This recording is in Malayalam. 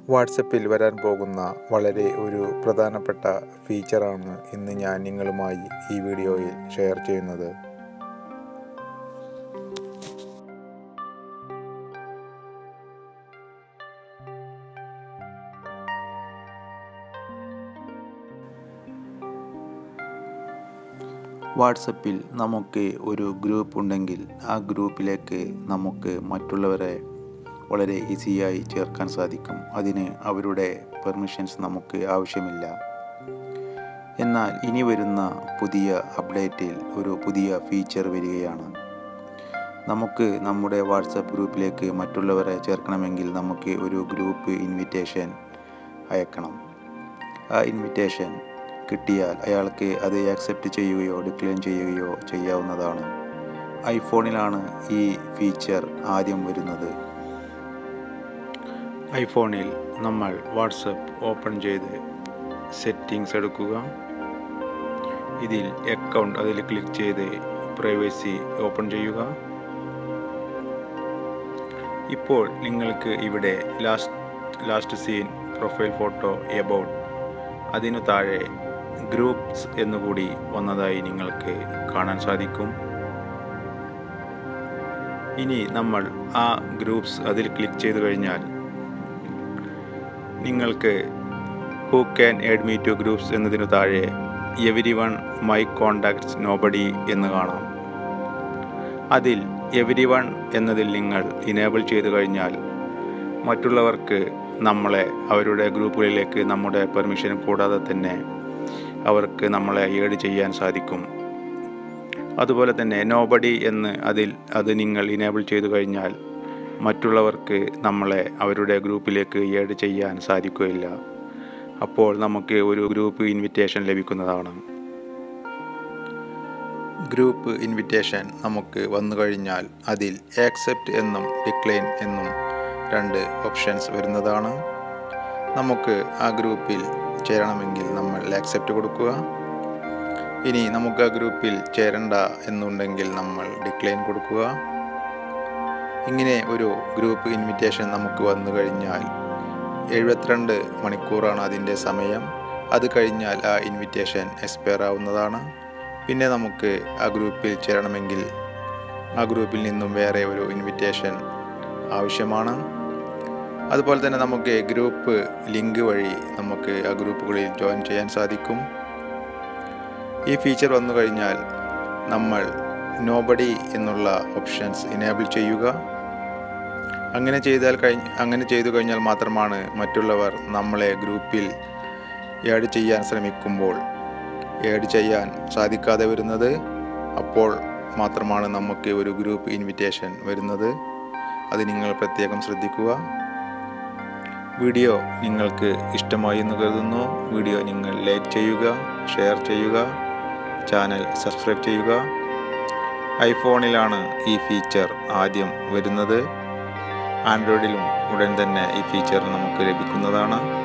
വാട്സപ്പിൽ വരാൻ പോകുന്ന വളരെ ഒരു പ്രധാനപ്പെട്ട ഫീച്ചറാണ് ഇന്ന് ഞാൻ നിങ്ങളുമായി ഈ വീഡിയോയിൽ ഷെയർ ചെയ്യുന്നത് വാട്സപ്പിൽ നമുക്ക് ഒരു ഗ്രൂപ്പ് ഉണ്ടെങ്കിൽ ആ ഗ്രൂപ്പിലേക്ക് നമുക്ക് മറ്റുള്ളവരെ വളരെ ഈസിയായി ചേർക്കാൻ സാധിക്കും അതിന് അവരുടെ പെർമിഷൻസ് നമുക്ക് ആവശ്യമില്ല എന്നാൽ ഇനി വരുന്ന പുതിയ അപ്ഡേറ്റിൽ ഒരു പുതിയ ഫീച്ചർ വരികയാണ് നമുക്ക് നമ്മുടെ വാട്സപ്പ് ഗ്രൂപ്പിലേക്ക് മറ്റുള്ളവരെ ചേർക്കണമെങ്കിൽ നമുക്ക് ഒരു ഗ്രൂപ്പ് ഇൻവിറ്റേഷൻ അയക്കണം ആ ഇൻവിറ്റേഷൻ കിട്ടിയാൽ അയാൾക്ക് അത് ആക്സെപ്റ്റ് ചെയ്യുകയോ ഡിക്ലൈൻ ചെയ്യുകയോ ചെയ്യാവുന്നതാണ് ഐഫോണിലാണ് ഈ ഫീച്ചർ ആദ്യം വരുന്നത് ഐഫോണിൽ നമ്മൾ വാട്സപ്പ് ഓപ്പൺ ചെയ്ത് സെറ്റിങ്സ് എടുക്കുക ഇതിൽ അക്കൗണ്ട് അതിൽ ക്ലിക്ക് ചെയ്ത് പ്രൈവസി ഓപ്പൺ ചെയ്യുക ഇപ്പോൾ നിങ്ങൾക്ക് ഇവിടെ last last seen profile photo about അതിനു താഴെ ഗ്രൂപ്പ്സ് എന്നുകൂടി വന്നതായി നിങ്ങൾക്ക് കാണാൻ സാധിക്കും ഇനി നമ്മൾ ആ ഗ്രൂപ്പ്സ് അതിൽ ക്ലിക്ക് ചെയ്തു കഴിഞ്ഞാൽ നിങ്ങൾക്ക് who can add me to groups എന്നതിനു താഴെ everyone my contacts nobody എന്ന് കാണാം അതിൽ എവരി വൺ എന്നതിൽ നിങ്ങൾ ഇനേബിൾ ചെയ്തു കഴിഞ്ഞാൽ മറ്റുള്ളവർക്ക് നമ്മളെ അവരുടെ ഗ്രൂപ്പുകളിലേക്ക് നമ്മുടെ പെർമിഷൻ കൂടാതെ തന്നെ അവർക്ക് നമ്മളെ ഏഡ് ചെയ്യാൻ സാധിക്കും അതുപോലെ തന്നെ നോബഡി എന്ന് അതിൽ അത് നിങ്ങൾ ഇനേബിൾ ചെയ്തു കഴിഞ്ഞാൽ മറ്റുള്ളവർക്ക് നമ്മളെ അവരുടെ ഗ്രൂപ്പിലേക്ക് ഏഡ് ചെയ്യാൻ സാധിക്കുകയില്ല അപ്പോൾ നമുക്ക് ഒരു ഗ്രൂപ്പ് ഇൻവിറ്റേഷൻ ലഭിക്കുന്നതാണ് ഗ്രൂപ്പ് ഇൻവിറ്റേഷൻ നമുക്ക് വന്നു കഴിഞ്ഞാൽ അതിൽ ആക്സെപ്റ്റ് എന്നും ഡിക്ലൈൻ എന്നും രണ്ട് ഓപ്ഷൻസ് വരുന്നതാണ് നമുക്ക് ആ ഗ്രൂപ്പിൽ ചേരണമെങ്കിൽ നമ്മൾ ആക്സെപ്റ്റ് കൊടുക്കുക ഇനി നമുക്ക് ആ ഗ്രൂപ്പിൽ ചേരണ്ട എന്നുണ്ടെങ്കിൽ നമ്മൾ ഡിക്ലൈൻ കൊടുക്കുക ഇങ്ങനെ ഒരു ഗ്രൂപ്പ് ഇൻവിറ്റേഷൻ നമുക്ക് വന്നു കഴിഞ്ഞാൽ എഴുപത്തിരണ്ട് മണിക്കൂറാണ് അതിൻ്റെ സമയം അത് കഴിഞ്ഞാൽ ആ ഇൻവിറ്റേഷൻ എക്സ്പയർ ആവുന്നതാണ് പിന്നെ നമുക്ക് ആ ഗ്രൂപ്പിൽ ചേരണമെങ്കിൽ ആ ഗ്രൂപ്പിൽ നിന്നും വേറെ ഒരു ഇൻവിറ്റേഷൻ ആവശ്യമാണ് അതുപോലെ തന്നെ നമുക്ക് ഗ്രൂപ്പ് ലിങ്ക് വഴി നമുക്ക് ആ ഗ്രൂപ്പുകളിൽ ജോയിൻ ചെയ്യാൻ സാധിക്കും ഈ ഫീച്ചർ വന്നു കഴിഞ്ഞാൽ നമ്മൾ നോബഡി എന്നുള്ള ഓപ്ഷൻസ് ഇനേബിൾ ചെയ്യുക അങ്ങനെ ചെയ്താൽ കഴിഞ്ഞ് അങ്ങനെ ചെയ്തു കഴിഞ്ഞാൽ മാത്രമാണ് മറ്റുള്ളവർ നമ്മളെ ഗ്രൂപ്പിൽ ഏഡ് ചെയ്യാൻ ശ്രമിക്കുമ്പോൾ ഏഡ് ചെയ്യാൻ സാധിക്കാതെ വരുന്നത് അപ്പോൾ മാത്രമാണ് നമുക്ക് ഒരു ഗ്രൂപ്പ് ഇൻവിറ്റേഷൻ വരുന്നത് അത് നിങ്ങൾ പ്രത്യേകം ശ്രദ്ധിക്കുക വീഡിയോ നിങ്ങൾക്ക് ഇഷ്ടമായി എന്ന് കരുതുന്നു വീഡിയോ നിങ്ങൾ ലൈക്ക് ചെയ്യുക ഷെയർ ചെയ്യുക ചാനൽ സബ്സ്ക്രൈബ് ചെയ്യുക ഐഫോണിലാണ് ഈ ഫീച്ചർ ആദ്യം വരുന്നത് ആൻഡ്രോയിഡിലും ഉടൻ തന്നെ ഈ ഫീച്ചർ നമുക്ക് ലഭിക്കുന്നതാണ്